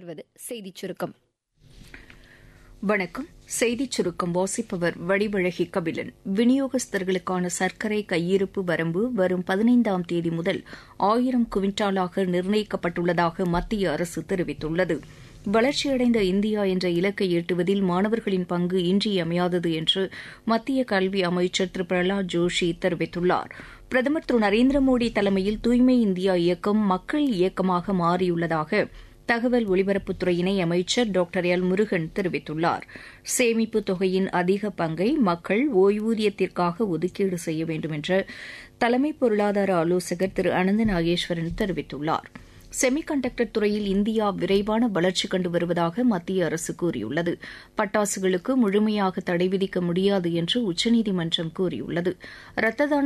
தொடர்வது செய்திச் சுருக்கம் வணக்கம் செய்திச் சுருக்கம் வாசிப்பவர் வடிவழகி கபிலன் விநியோகஸ்தர்களுக்கான சர்க்கரை கையிருப்பு வரம்பு வரும் பதினைந்தாம் தேதி முதல் ஆயிரம் குவிண்டாலாக நிர்ணயிக்கப்பட்டுள்ளதாக மத்திய அரசு தெரிவித்துள்ளது வளர்ச்சியடைந்த இந்தியா என்ற இலக்கை எட்டுவதில் மாணவர்களின் பங்கு இன்றியமையாதது என்று மத்திய கல்வி அமைச்சர் திரு பிரகலாத் ஜோஷி தெரிவித்துள்ளார் பிரதமர் திரு நரேந்திர மோடி தலைமையில் தூய்மை இந்தியா இயக்கம் மக்கள் இயக்கமாக மாறியுள்ளதாக தகவல் ஒலிபரப்புத்துறை இணை அமைச்சர் டாக்டர் எல் முருகன் தெரிவித்துள்ளார் சேமிப்பு தொகையின் அதிக பங்கை மக்கள் ஓய்வூதியத்திற்காக ஒதுக்கீடு செய்ய வேண்டும் என்று தலைமை பொருளாதார ஆலோசகர் திரு அனந்த நாகேஸ்வரன் தெரிவித்துள்ளாா் செமி கண்டக்டர் துறையில் இந்தியா விரைவான வளர்ச்சி கண்டு வருவதாக மத்திய அரசு கூறியுள்ளது பட்டாசுகளுக்கு முழுமையாக தடை விதிக்க முடியாது என்று உச்சநீதிமன்றம் கூறியுள்ளது ரத்த தான